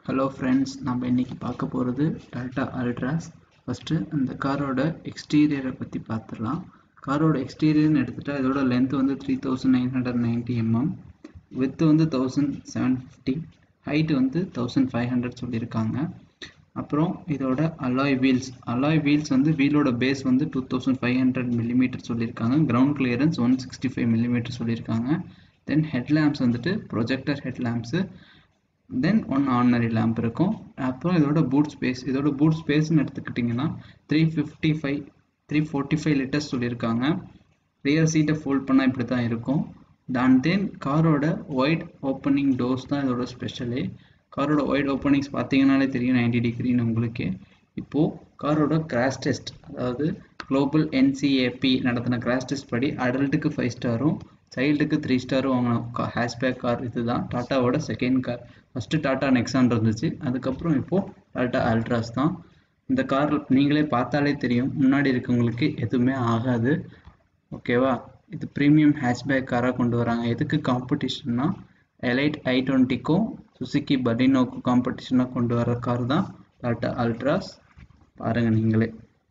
hello friends நம்ம இன்னைக்கு பார்க்க போகிறது டாட்டா அல்ட்ராஸ் ஃபஸ்ட்டு அந்த காரோட எக்ஸ்டீரியரை பற்றி பார்த்துடலாம் காரோட எக்ஸ்டீரியர்னு எடுத்துகிட்டா இதோட லென்த் வந்து three thousand nine hundred ninety mm width வந்து தௌசண்ட் செவன் ஃபிஃப்டி ஹைட்டு வந்து தௌசண்ட் ஃபைவ் ஹண்ட்ரட் சொல்லியிருக்காங்க அப்புறம் இதோட அலாய் வீல்ஸ் அலாய் வீல்ஸ் வந்து வீலோட பேஸ் வந்து two thousand five hundred millimetre சொல்லியிருக்காங்க ground clearance one sixty five millimetre சொல்லியிருக்காங்க தென் ஹெட் லேம்ப்ஸ் வந்துட்டு projector head lamps then one ordinary lamp இருக்கும் அப்புறம் இதோட பூட் ஸ்பேஸ் இதோட பூட் ஸ்பேஸ்னு எடுத்துக்கிட்டிங்கன்னா three fifty five three forty five litres சொல்லியிருக்காங்க ரியர் சீட்டை ஃபோல்ட் பண்ணால் இப்படி தான் இருக்கும் அண்ட் தென் காரோட ஒயிட் ஓப்பனிங் டோர்ஸ் தான் இதோட ஸ்பெஷலே காரோட ஒயிட் ஓப்பனிங்ஸ் பார்த்தீங்கனாலே தெரியும் நைன்டி டிகிரின்னு உங்களுக்கு இப்போது காரோட கிராஷ் டெஸ்ட் அதாவது குளோபல் என்சிஏபி நடத்தின கிராஷ் டெஸ்ட் படி அடல்ட்டுக்கு ஃபைவ் ஸ்டாரும் சைல்டுக்கு த்ரீ ஸ்டாரும் வாங்கின ஹேஷ்பேக் கார் இதுதான் டாட்டாவோட second car first Tata Nexon இருந்துச்சு அதுக்கப்புறம் இப்போது டாட்டா அல்ட்ராஸ் தான் இந்த கார் நீங்களே பார்த்தாலே தெரியும் முன்னாடி இருக்கவங்களுக்கு எதுவுமே ஆகாது ஓகேவா இது ப்ரீமியம் ஹேஷ்பேக் காராக கொண்டு வராங்க எதுக்கு காம்படிஷன்னா எலைட் ஐ டுவெண்ட்டிக்கும் சுசுக்கி பலினோக்கும் காம்படிஷனாக கொண்டு வர கார் தான் டாட்டா அல்ட்ராஸ் பாருங்கள் நீங்களே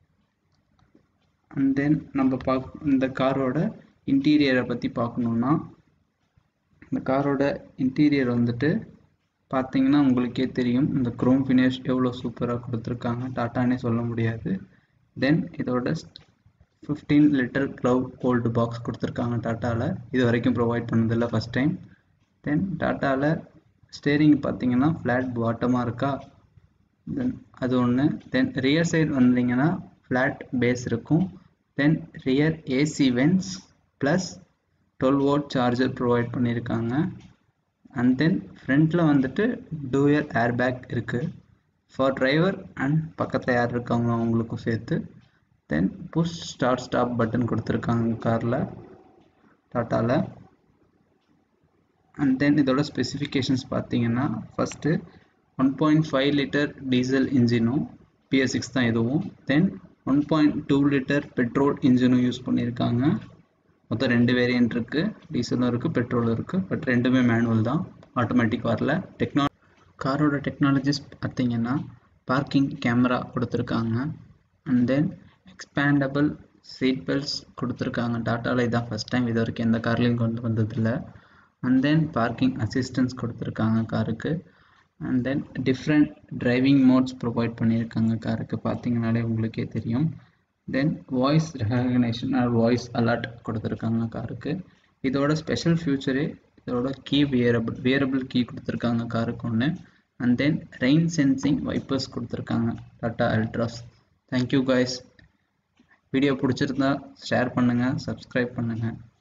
அண்ட் தென் நம்ம பார்க் இந்த காரோட இன்டீரியரை பற்றி பார்க்கணுன்னா இந்த காரோட இன்டீரியர் வந்துட்டு பார்த்தீங்கன்னா உங்களுக்கே தெரியும் இந்த க்ரோம் ஃபினிஷ் எவ்வளோ சூப்பராக கொடுத்துருக்காங்க டாட்டானே சொல்ல முடியாது தென் இதோட fifteen litre glove cold box கொடுத்துருக்காங்க டாட்டாவில் இது வரைக்கும் ப்ரொவைட் பண்ணதில்லை ஃபஸ்ட் டைம் தென் டாட்டாவில் ஸ்டேரிங் பார்த்தீங்கன்னா ஃப்ளாட் பாட்டமாக இருக்கா தென் அது ஒன்று தென் ரியர் சைடு வந்தீங்கன்னா ஃப்ளாட் பேஸ் இருக்கும் then rear AC vents plus twelve volt charger provide பண்ணியிருக்காங்க அண்ட் தென் ஃப்ரண்ட்டில் வந்துட்டு டூயர் ஏர் பேக் இருக்குது ஃபார் டிரைவர் அண்ட் பக்கத்தில் யார் இருக்காங்களோ அவங்களுக்கும் சேர்த்து then push start stop button கொடுத்துருக்காங்க காரில் டாட்டாவில் அண்ட் தென் இதோட ஸ்பெசிஃபிகேஷன்ஸ் பார்த்தீங்கன்னா first one point five litre diesel இன்ஜினும் பிஎஸ் சிக்ஸ் தான் இதுவும் then one point two litre petrol இன்ஜினும் யூஸ் பண்ணியிருக்காங்க மொத்தம் ரெண்டு வேரியன்ட் இருக்குது டீசலும் இருக்குது பெட்ரோலும் இருக்குது பட் ரெண்டுமே மேனுவல் தான் ஆட்டோமேட்டிக் வரல டெக்னா காரோட டெக்னாலஜிஸ் பார்த்தீங்கன்னா பார்க்கிங் கேமரா கொடுத்துருக்காங்க and then expandable seat belts கொடுத்துருக்காங்க டாட்டாவில் இதான் ஃபஸ்ட் டைம் இது வரைக்கும் எந்த கார்லேயும் கொண்டு வந்ததில்லை அண்ட் தென் பார்க்கிங் அசிஸ்டன்ஸ் கொடுத்துருக்காங்க காருக்கு and then different driving modes provide பண்ணியிருக்காங்க காருக்கு பார்த்தீங்கனாலே உங்களுக்கே தெரியும் then voice recognition or voice alert கொடுத்துருக்காங்க காருக்கு இதோட ஸ்பெஷல் ஃபியூச்சரே இதோட கீ வியரபிள் வியரபிள் கீ கொடுத்துருக்காங்க காருக்கு ஒன்று and then rain sensing wipers கொடுத்துருக்காங்க Tata Altroz thank you guys video பிடிச்சிருந்தா ஷேர் பண்ணுங்கள் சப்ஸ்கிரைப் பண்ணுங்கள்